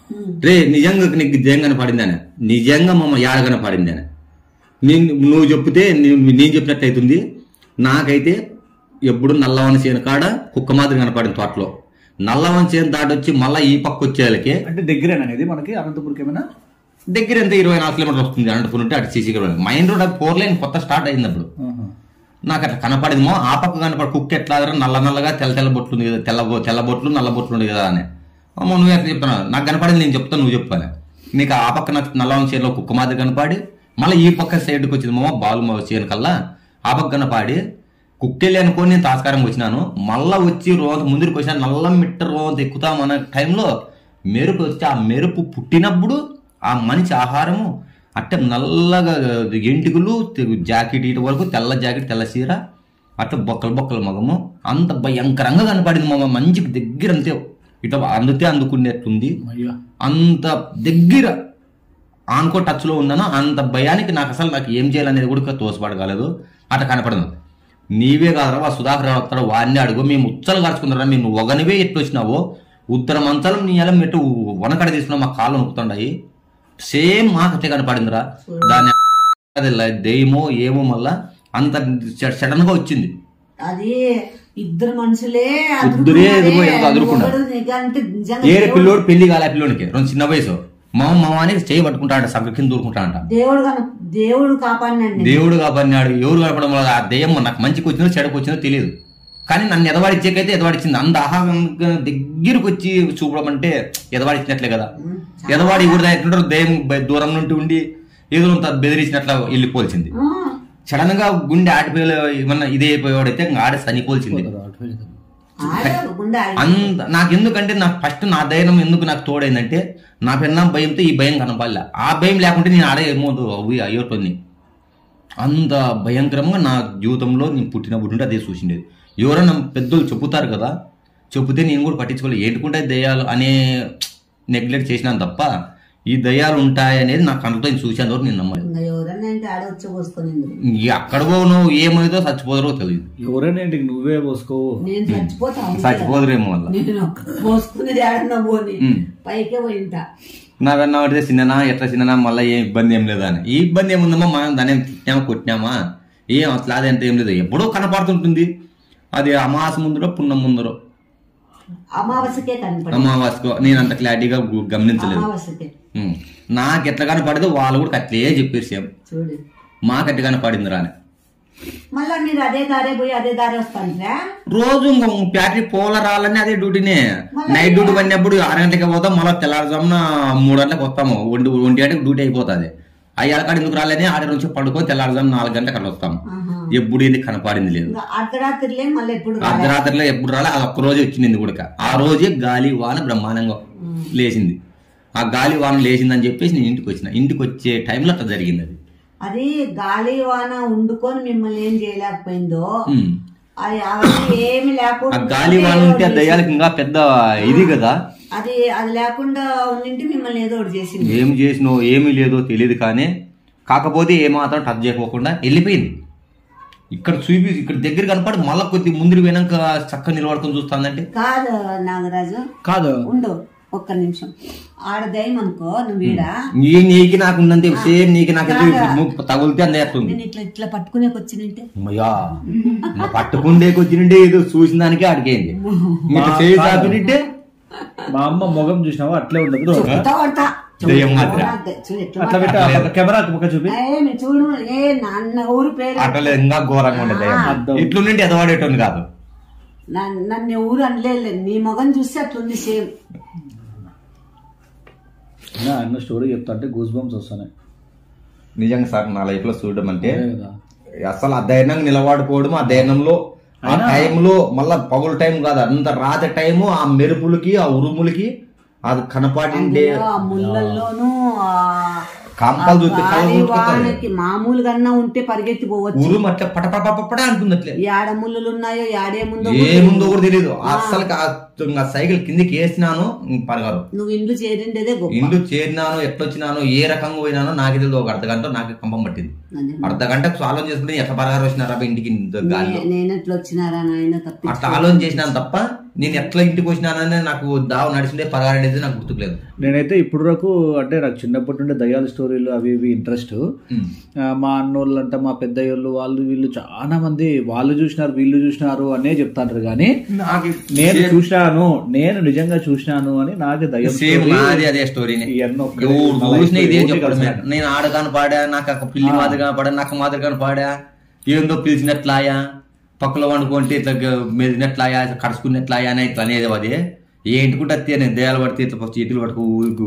రే నిజంగా నీకు దెయ్యం కనపడిందని నిజంగా మామ యాడ కనపడిందని నేను నువ్వు చెప్తే నేను నేను చెప్పినట్టు అవుతుంది నాకైతే ఎప్పుడు నల్లవన చేను కాడ కుక్క మాదిరి కనపడింది తోటలో నల్లవన చేను దాటొచ్చి మళ్ళీ ఈ పక్క వచ్చేళ్ళకి అంటే దగ్గరేనా అనేది మనకి అనంతపురికి ఏమైనా దగ్గర ఎంత ఇరవై నాలుగు కిలోమీటర్లు వస్తుంది అనంతపురం ఉంటే అటు సీసీ కిలోమీటర్ మైన్ రోడ్ అది ఫోర్ లైన్ కొత్త స్టార్ట్ అయింది అప్పుడు ఆహా. నాకు అట్లా కనపడిందేమో ఆ పక్క కనపడి కుక్క ఎట్లా నల్ల నల్లగా తెల్ల తెల్ల బొట్లు ఉంది కదా తెల్ల బొ- తెల్ల బొట్లు నల్ల బొట్లు ఉంది కదా అని అమ్మ నువ్వు ఎట్లా చెప్తున్నావు నాకు కనపడింది నేను చెప్తాను నువ్వు చెప్పాలి నీకు ఆ పక్క నాకు నల్లవన చేనులో కుక్క మాదిరి కనపడి మళ్ళీ ఈ పక్క సైడ్కి వచ్చింది మామ బాలు మా చేను కల్లా ఆ పక్క కనపడి కుక్కెళ్ళి అనుకొని నేను తాస్కారం వచ్చినాను మళ్ళా వచ్చి రోంత ముందుకు వచ్చిన నల్ల మిట్ట రోంత ఎక్కుతామన్న టైంలో మెరుపు వచ్చి ఆ మెరుపు పుట్టినప్పుడు ఆ మనిషి ఆహారము అట్టే నల్లగా ఎంటికలు తె- జాకెట్ ఇటు వరకు తెల్ల జాకెట్ తెల్ల చీర అట్లా బొక్కలు బొక్కల మగము అంత భయంకరంగా కనపడింది మామ మంచి దగ్గర అంతే ఇట్లా అందుతే అందుకునేట్టుంది అయ్యా అంత దగ్గర ఆనుకో టచ్లో ఉన్నాను అంత భయానికి నాకు అసలు నాకు ఏం చేయాలనేది కూడా తోసపడగలదు అట్లా కనపడదు నీవే కాదురా వా సుధాకర్ రావు వస్తాడు వాడిని అడుగు మేము ఉచ్చలు కలుచుకున్నారా మేము ఒకనివే ఎట్లు వచ్చినావో ఉత్తర మంచాలం నీ ఎలా మెట్టు వనకడ తీసుకున్నా మా కాళ్ళు నొక్కుతుండాయి సేమ్ మాకు అట్టే కనపడిందిరా దాని అది ల- దెయ్యమో ఏమో మళ్ళా అంత సడన్ గా వచ్చింది అది ఇద్దరు మనుషులే ఇద్దరే ఎదుగు ఎదుగు అదురుకున్నారు. ఒకడు నిజంటే నిజంగా ఏరే దేవుడు- పిల్లోడు పెళ్లి కాలే ఆ పిల్లోనికి రెండు చిన్న వయసు మామ మామ అని చేయి పట్టుకుంటాడంట సగ్గ కింద దూరుకుంటాడంట దేవుడు కన దేవుడు కాపాడినండి దేవుడు కాపాడినాడు ఎవరు కనపడడం వల్ల ఆ దెయ్యం నాకు మంచికి వచ్చిందో చెడకు వచ్చిందో తెలియదు కానీ నన్ను ఎదవాడిచ్చేకైతే ఎదవాడిచ్చింది అంత ఆహారంగా దగ్గరకు వచ్చి చూపడం అంటే ఎదవాడిచ్చినట్లే కదా ఎదవాడి ఎవరు ఎట్లుంటారు దెయ్యం బ- దూరం నుండి ఉండి ఏదో అంత బెదిరించినట్ల వెళ్ళిపోల్చింది సడన్ గా గుండె ఆడిపోయి ఏమన్నా ఇదే అయిపోయేవాడైతే ఇంకా ఆడ చనిపోల్చింది ఆడే గుండె ఆగి- అంత నాకు ఎందుకంటే నాకు ఫస్ట్ నా ధైర్యం ఎందుకు నాకు తోడైందంటే నా పెన్నా భయంతో ఈ భయం కనపడలే ఆ భయం లేకుంటే నేను ఆడే ఏమోదు అవి అయ్యోటోని అంత భయంకరంగా నా జీవితంలో నేను పుట్టినప్పుడు ఉంటే అదే చూసిండేది ఎవరైనా పెద్దలు చెప్పుతారు కదా చెబితే నేను కూడా పట్టించుకోలేదు ఏంటుకుంటే దయ్యాలు అనే నెగ్లెక్ట్ చేసినాను తప్ప ఈ దయ్యాలు ఉంటాయి అనేది నా కళ్ళతో నేను చూసేంత వరకు నేను నమ్మలేదు ఇంకా ఎవరన్నా అంటే ఆడ వచ్చి పోసుకొని ఈ అక్కడ పోను ఏమైందో చచ్చిపోదరో తెలియదు ఎవరైనా ఇంటికి నువ్వే పోసుకోవు నేను చచ్చిపోతా ఉంది కదా. చచ్చిపోదరేమో వల్ల నేను పోసుకునేది ఆడన్నా పోని ఉమ్. పైకే పోయింటా నాకన్నా పడితే చిన్ననా ఎట్లా చిన్ననా మళ్ళీ ఏం ఇబ్బంది ఏం లేదా అని ఈ ఇబ్బంది ఏముందమ్మా మనం దాన్ని ఏం తిట్టామా కొట్టినామా ఏం అసలు అదంతా ఏం లేదు ఎప్పుడో కనపడుతుంటుంది అది అమాస ముందరో పున్నం ముందరో అమావాస్యకే కనపడి అమావాస్యకు నేను అంత క్లారిటీగా గు- గమనించలేదు అమావాస్యకే ఉమ్. నాకు ఎట్లా కనపడదు వాళ్ళు కూడా అట్లే చెప్పారు సేమ్ చూడు మాకు ఎట్లా కనపడింది రాని మళ్ళా మీరు అదే దారే పోయి అదే దారి వస్తాంట్రా రోజు ఇంకా ఫ్యాక్టరీ పోల రాలని అదే డ్యూటీనే నైట్ డ్యూటీ పడినప్పుడు ఆరు గంటలకి పోతాం మళ్ళీ తెల్లారుజామున మూడు గంటలకు వస్తాము ఒంటి ఒంటి గంటకి డ్యూటీ అయిపోతుంది అయ్యాల కాడ ఎందుకు రాలేని ఆడ నుంచి పడుకొని తెల్లారుజాము నాలుగు గంటలకు అక్కడ వస్తాము ఆహా. ఎప్పుడు ఏంది కనపడింది లేదు ఇంకా అర్ధరాత్రిలే మళ్ళీ ఎప్పుడు రాలే. అర్ధరాత్రిలో ఎప్పుడు రాలే అది ఒక్క రోజే వచ్చింది కూడా ఆ రోజే గాలి వాన బ్రహ్మాండంగా లేచింది ఆ గాలి వాన లేచిందని చెప్పేసి నేను ఇంటికి వచ్చిన ఇంటికి వచ్చే టైంలో అట్లా జరిగింది అది అది గాలి వాన వండుకొని మిమ్మల్ని ఏం చేయలేకపోయిందో ఉమ్. అది అవన్నీ ఏమి ఆ లేకుండా గాలి వాన ఉంటే ఆ దయ్యాలకు ఇంకా పెద్ద ఇది కదా అది అది లేకుండా ఉండింటే మిమ్మల్ని ఏదో ఒకటి చేసింది ఏం చేసినో ఏమీ లేదో తెలియదు కానీ కాకపోతే ఏమాత్రం టచ్ చేయకోకుండా వెళ్ళిపోయింది ఇక్కడ చూపి ఇక్కడ దగ్గర కనపడి మళ్ళీ కొద్ది ముందుకు పోయినాక చక్కగా నిలబడుకొని చూస్తుందంటే కాదు నాగరాజు కాదు ఉండు ఒక్క నిమిషం ఆడ దయ్యం అనుకో నువ్వు ఈడ నీ నీకి నాకు ఉన్నంతే సేమ్ నీకు నాకు ఎదురు తగులితే అందేస్తుంది నేను ఇట్లా ఇట్లా పట్టుకునేకి వచ్చినంటే అమ్మయ్యా మా పట్టుకుండే వచ్చినంటే ఏదో చూసిన దానికే అడిగేయండి మీరు చేయి చాపినట్టే మా అమ్మ మొగం చూసినావా అట్లే ఉండదు కొడతా కొడతా దయ్యం మాత్రం చూడు ఎట్లా అట్లా పెట్టి ఆ కెమెరా పక్క చూపి ఏమి చూడు ఏ నాన్న ఊరు పేరు అట్లా ఇంకా ఘోరంగా ఉండదు అర్థం. ఇట్లుండి ఎదవాడేటోని కాదు నన్ను నన్ను ఊరు అనలేదు నీ మొగం చూస్తే అట్లుంది సేమ్ నా అన్న స్టోరీ చెప్తా అంటే గూస్ బంప్స్ వస్తున్నాయి నిజంగా సార్ నా లైఫ్ లో చూడడం అంటే అదే కదా అసలు ఆ ధైర్యంగా నిలబడిపోవడం ఆ ధైర్యంలో ఆ టైంలో మళ్ళా పగుల టైం కాదు అంత రాత్రి టైము ఆ మెరుపులకి ఆ ఉరుములకి అది కనపాడిండే ఆ ముళ్ళల్లోనూ ఆ కంపలు చూస్తే కళ్ళు గాలి ఊరుకుతాయి. వానకి మామూలుగా ఉంటే పరిగెత్తి పోవచ్చు ఉరుము అట్లా పటపటపట అంటుంది అట్లే యాడ ముళ్ళులు ఉన్నాయో యాడే ముందో ఏముందో కూడా తెలియదు అసలు ఆ సైకిల్ కిందికి వేసినాను ఇంక పరగారు నువ్వు ఇండ్లు చేరిండేదే గొప్ప ఇండు చేరినాను ఎట్లొచ్చినాను ఏ రకంగా పోయినానో నాకు తెలియదు ఒక అర్ధ గంట నాకు కంపం పట్టింది అదే. అర్ధ గంటకు ఆలోచన చేసుకుంటే ఎట్లా పరగారు వచ్చినారా ఇంటికి ఇంత గాలిలో నే- నేను ఎట్లా వచ్చినారా నాయన తప్పి అట్లా ఆలోచన చేసినాను తప్ప నేను ఎట్లా ఇంటికి వచ్చినానని నాకు దావు నడిచిండే పరగారు అనేది నాకు గుర్తుకులేదు నేనైతే ఇప్పుడు వరకు అంటే నాకు చిన్నప్పటి నుండి దయ్యాల స్టోరీలు అవి ఇవి ఇంట్రెస్ట్ ఉమ్. మా అన్నోళ్ళు అంటే మా పెద్దయ్యోళ్ళు వాళ్ళు వీళ్ళు చాలా మంది వాళ్ళు చూసినారు వీళ్ళు చూసినారు అనే చెప్తాంటారు కానీ నాకు నేను చూసినాను నేను నిజంగా చూసినాను అని నాకు దయ్యం సేమ్ story నాది అదే స్టోరీని ఇవన్నీ ఒక్కడే ఎవరు నా life చూసినా లో ఇదే ఎవరిని చెప్పడమే కలిసాను. నేను ఆడ కనపాడా నాకు ఒక పిల్లి మాదిరి కనపడా నాకు మాదిరి కనపాడా ఏందో పిలిచినట్లాయా పక్కలో వండుకుంటే ఇట్లా గ- మెదినట్లాయా కడుచుకున్నట్లాయా అని ఇట్లా అనేది అది ఏంటికుంటే అత్తే నేను దేయాలు పడితే ఇట్లా ఫస్ట్ ఇటులు పట్టుకు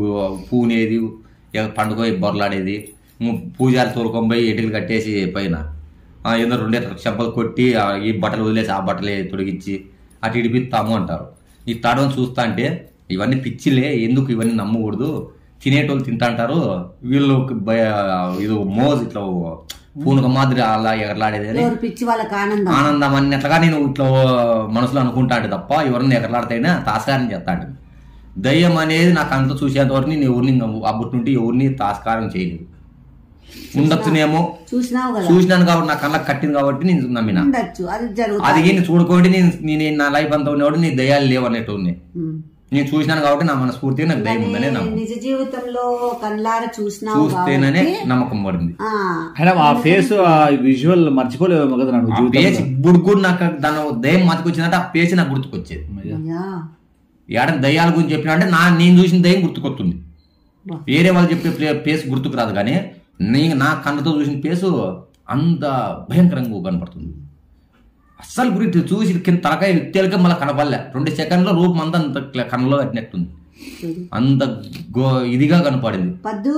పూనేది పండుగ బొరలాడేది పూజారి తోలుకొని పోయి ఇటుకలు కట్టేసి పైన ఆ, ఏదో రెండే చెంపలు కొట్టి ఆ, ఈ బట్టలు వదిలేసి ఆ బట్టలే తొడిగించి అటు ఇడిపిస్తాము అంటారు ఈ తడవం చూస్తా అంటే ఇవన్నీ పిచ్చిలే ఎందుకు ఇవన్నీ నమ్మకూడదు తినేటోళ్ళు తింటాంటారు వీళ్ళు భయ- ఇది మోజ్ ఇట్లా పూనక మాదిరి అలా ఎగరలాడేది అని ఎవరు పిచ్చి వాళ్ళకి ఆనందం ఆనందం అన్నట్లుగా నేను ఇట్లా మనసులో అనుకుంటాడు తప్ప ఎవరిని ఎగరలాడితేనే తాస్కారం చేస్తాడు దయ్యం అనేది నాకు అంత చూసేంత వరకు నేను ఎవరిని అబ్బుట్ నుండి ఎవరిని తాస్కారం చేయలేదు ఉండొచ్చునేమో చూసినావు కదా చూసినాను కాబట్టి నా కళ్ళకి కట్టింది కాబట్టి నేను నమ్మిన ఉండొచ్చు అది జరుగుతుంది అది నేను చూడుకోండి నేను నేను నా లైఫ్ అంతా ఉన్నవాడు నీ దయాలు లేవు అనేట్టు ఉమ్. నేను చూసినాను కాబట్టి నా మనస్ఫూర్తిగా నాకు దయ్యం ఉందనే నమ్మకం నిజ జీవితంలో కళ్ళారా చూసినావు చూస్తేనే కాబట్టి, నమ్మకం పడింది ఆ, అయినా ఆ ఫేస్ ఆ విజువల్ మర్చిపోలేము కదా నాకు ఆ జీవితంలో. పేచి ఇప్పుడు కూడా నాకు దాని దయ్యం మతికొచ్చిందంటే ఆ పేచి నాకు గుర్తుకొచ్చేది అయ్యా. ఏడ దయ్యాల గురించి చెప్పినా అంటే నా నేను చూసిన దయ్యం గుర్తుకొస్తుంది బా. వేరే వాళ్ళు చెప్పే ప్లే- పేస్ గుర్తుకు రాదు కానీ నీ నా కళ్ళతో చూసిన పేసు అంత భయంకరంగా కనపడుతుంది అస్సలు గురించి చూసి కింద తలకాయ వ్యక్తులకే మళ్ళీ కనపడలే రెండు సెకండ్లో రూపం అంతా అంత క్ల- కళ్ళలో కట్టినట్టుంది చూడు. అంత గో ఇదిగా కనపడింది పద్దు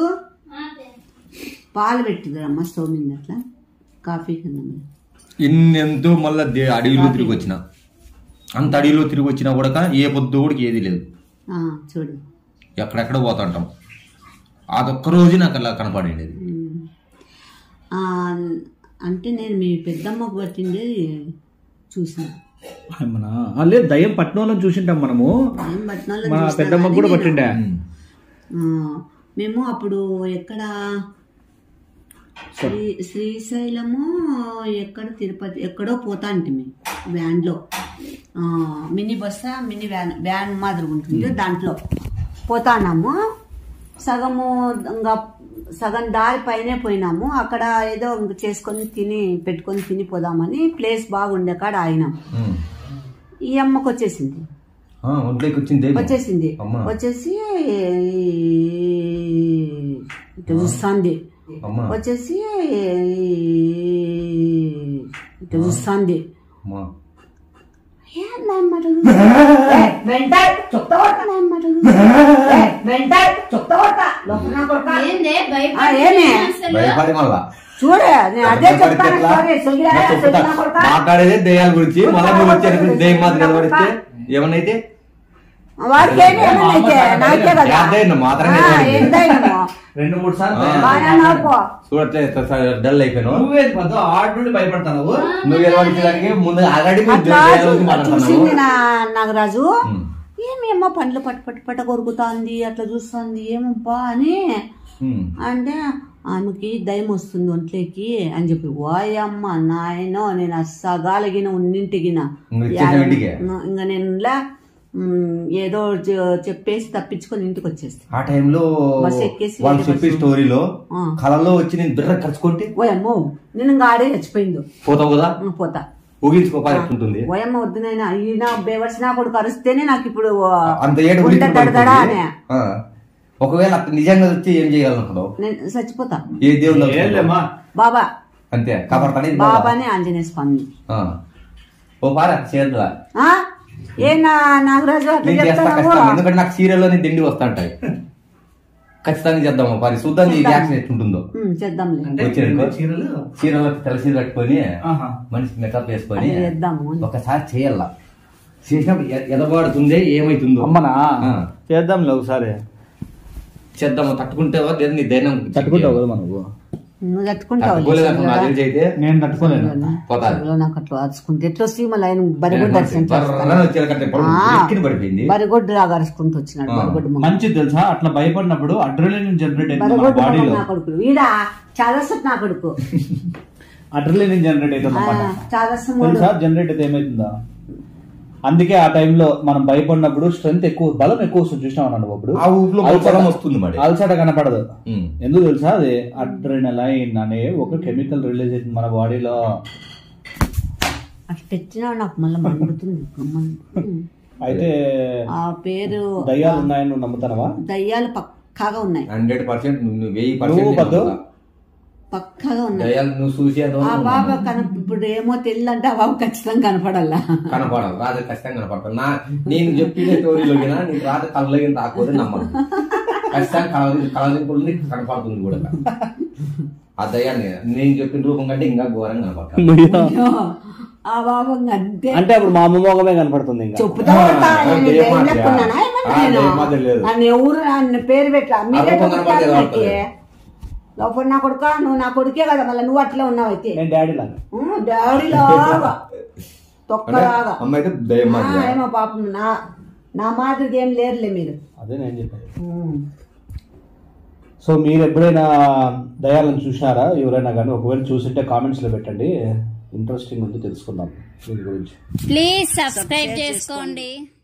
పాలు పెట్టిదరమ్మ స్టవ్ మీద అట్లా కాఫీ కింద మీద. ఇన్నెంతో మళ్ళీ దే- అడవిలో తిరిగి వచ్చిన అంత అడవిలో తిరిగి వచ్చినా కూడా ఏ పొద్దు కూడా ఏది లేదు ఆ, చూడు ఎక్కడెక్కడ పోతుంటాం అదొక్క రోజు నాకు అలా కనపడేది ఉమ్. ఆ, అంటే నేను మీ పెద్దమ్మకు పట్టింది చూసిన ఏమన్నా? ఆ, లేదు దయ్యం పట్టిన చూసింటాం మనము ఏం పట్టినాలో మన చూసినా పెద్దమ్మకు కానీ కూడా నేను- పట్టిండే ఆ, మేము అప్పుడు ఎక్కడ శ్రీ శ్రీశైలము ఎక్కడ తిరుపతి ఎక్కడో పోతా అంటిమి వ్యాన్లో ఆ, మినీ బస్సా మినీ వ్యాన్ వ్యాన్ మాదిరి ఉంటుంది దాంట్లో పోతాన్నాము సగము ఇంకా సగం దారి పైనే పోయినాము అక్కడ ఏదో ఇంక చేసుకొని తిని పెట్టుకొని తిని పోదామని ప్లేస్ బాగుండే కాడ ఆగినాం ఉమ్. ఈ అమ్మకు వచ్చేసింది ఆ, ఒంట్లోకి వచ్చింది దెయ్యం. వచ్చేసింది అమ్మా. వచ్చేసి ఇట్లా చూస్తుంది అమ్మా వచ్చేసి ఇట్లా చూస్తుంది అమ్మా ఏందన్నమాట ఆ, ఏమే భయపడి మళ్ళా చూడే నేను అదే భయపడితే చెప్తాను ఎట్లా? sorry, సొగిరా, నాకు చెప్తా. సొగిరా కొడతా. మాట్లాడేదే దెయ్యాల గురించి మళ్ళీ నువ్వు వచ్చి అనుకుని దెయ్యం మాత్రం నిలబడితే ఏమన్నైతే వాడికి ఏమి ఏమన్నైతే నాకే కదా యాదైనా మాత్రమే ఆ, నిలబడింది. ఏందైనా రెండు మూడు సార్లు ఆ. బాగా నవ్వుకో చూడట్లే డల్ అయిపోయాను నువ్వేది పద్దు ఆడు నుండి భయపడతావు నువ్వు నిలబడించడానికి ముందు ఆల్రెడీ అట్లా చూ- చూసింది నా నాగరాజు ఉమ్. ఏమేమో పండ్లు పట్టు పట్టు పట్ట కొరుకుతాంది అట్లా చూస్తుంది ఏమబ్బా అని అంటే ఆమెకి దయం వస్తుంది ఒంట్లోకి అని చెప్పి వాయమ్మ నాయనో నేను అస్సగాలగిన ఉన్నింటిగిన ఇంక ఇచ్చేసాం ఇంటికి? ఇంకా నేను ఇలా, మ్, ఏదో చె- చెప్పేసి తప్పించుకొని ఇంటికి వచ్చేస్తా ఆ టైంలో బస్సు ఎక్కేసి వాళ్ళు వేరే చెప్పే బస్సు. స్టోరీలో ఆ. కళలో వచ్చి నేను బిర్ర ఖర్చుకుంటే ఓయమ్మో నేను ఇంకా ఆడే చచ్చిపోయిందో పోతావు కదా ఇంక పోతా ఊగించుకోపాలి ఎట్లుంటుంది ఓయమ్మ వద్దు నాయన ఈయన బేవర్స్ నా కొడుకు అరిస్తేనే నాకు ఇప్పుడు అంత ఏడు ఉంటే ఉలిక్కి దడదడా పడుతుంది. అనే ఆ. ఒకవేళ అట్లా నిజంగా వచ్చి ఏం చేయాలనుకున్నావు నేను చచ్చిపోతా ఏ దేవుడు ఏంలేమ్మా బాబా అంతే కాబట్టి బాబానే ఆంజనేయ స్వామి ఓ పారా చేద్దా ఆ? ఏ నా నాగరాజు అట్లా నేను చేస్తా చెప్తావు ఖచ్చితంగా ఎందుకంటే నాకు సీరియల్లోనే దిండి వస్తా ఉంటాయి ఖచ్చితంగా చేద్దాం పారి చూద్దాం నీ రియాక్షన్ ఎట్లుంటుందో ఉమ్, చేద్దాంలే అంటే వచ్చారు. చీరలు చీరలో తెల్ల చీర కట్టుకొని ఆహా. మనిషి మేకప్ వేసుకొని అది చేద్దాము అని. ఒకసారి చేయాల చేసినప్పుడు ఎ- ఎదబాడుతుందే ఏమైతుందో అమ్మనా ఆ. చేద్దాంలే ఒకసారి చేద్దాము తట్టుకుంటావా లేదా నీ ధైర్యం తట్టుకుంటావు కదా మనకు నువ్వు తట్టుకుంటావు తట్టుకోలేదంట నా తెలిసి అయితే నేను తట్టుకోలేను పోతాది నాకు అట్లా అరుచుకుంటే ఎట్లా సీమల ఆయన బరిగొడ్డు బర్రన వచ్చేది కంటే పొడుగు ఎక్కిన పడిపోయింది బరిగొడ్డు లాగా అరుచుకుంటూ వచ్చినాడు ఆ. బరిగొడ్డు మొగ. మంచిది తెలుసా అట్లా భయపడినప్పుడు అడ్రలిన్ జనరేట్ అవుతుంది మన బరిగొడ్డు మొగ బాడీలో నా కొడుకులు ఈడ చాదస్తు నా కొడుకు అడ్రలిన్ జనరేట్ అవుతుంది ఆ, అన్నమాట చాదస్తు తెలుసా జనరేట్ అయితే ఏమైతుందా అందుకే ఆ టైంలో మనం భయపడినప్పుడు స్ట్రెంత్ ఎక్కువ బలం ఎక్కువ వస్తుంది చూసినాం అన్నాడు అప్పుడు ఆ ఊపిలో బలం వస్తుంది మరి అలసట కనపడదు ఉమ్. ఎందుకు తెలుసా అది అడ్రినలైన్ అనే ఒక కెమికల్ రిలీజ్ అవుతుంది మన బాడీలో అట్లా తెచ్చినాడు నాకు మళ్ళీ మండుతుంది గమ్మని. అయితే ఆ పేరు దయ్యాలు ఉన్నాయని నువ్వు నమ్ముతానవా దయ్యాలు పక్కాగా ఉన్నాయి హండ్రెడ్ పర్సెంట్ నువ్వు వెయ్యి నువ్వు పద్దు? పర్సెంట్ పక్కాగా ఉన్నాయి దయాలు నువ్వు చూసి ఆ బాబా కన ఇప్పుడు ఏమో తెల్లంటే ఆ బాబు ఖచ్చితంగా కనపడాలా కనపడాలి రాత్రి ఖచ్చితంగా కనపడతాను నా నేను చెప్పిన స్టోరీలో గినా నీకు రాత్రి కళ్ళకి రాకపోతే నమ్మను ఖచ్చితంగా కళ కళ నీకు కనపడుతుంది కూడా ఆ దయాన్ని నేను చెప్పిన రూపం కంటే ఇంకా ఘోరంగా కనపడతాను ఆ బాబు అంతే అంటే అప్పుడు మా అమ్మ మొగమే కనపడుతుంది ఇంకా చెప్పుతా కొడతా, ఆ, నేను దెయ్యం దెయ్యం మాదిరి. లెక్కున్నానా ఏమన్నా ఆ, నేను? దెయ్యం మాదిరి లేదు. నన్ను ఎవరు నన్ను పేరు పెట్టా మీరే రూపం కనపడితే కనపడతలేదు. లోపల నా కొడుక నువ్వు నా కొడుకే కదా మళ్ళీ నువ్వు అట్లా ఉన్నావు అయితే నేను డాడీ లాగా ఉమ్, డాడీ లాగా తొక్కలాగా అమ్మ అయితే దయ్యం ఆ, మాదిరి. ఏమో పాపం నా నా మాదిరిగా ఏం లేరులే మీరు అదే నేను చెప్పాను ఉమ్. సో మీరు ఎప్పుడైనా దయాలను చూసారా ఎవరైనా కానీ ఒకవేళ చూసింటే కామెంట్స్ లో పెట్టండి ఇంట్రెస్టింగ్ ఉంది తెలుసుకుందాం దీని గురించి ప్లీజ్ సబ్స్క్రైబ్ చేసుకోండి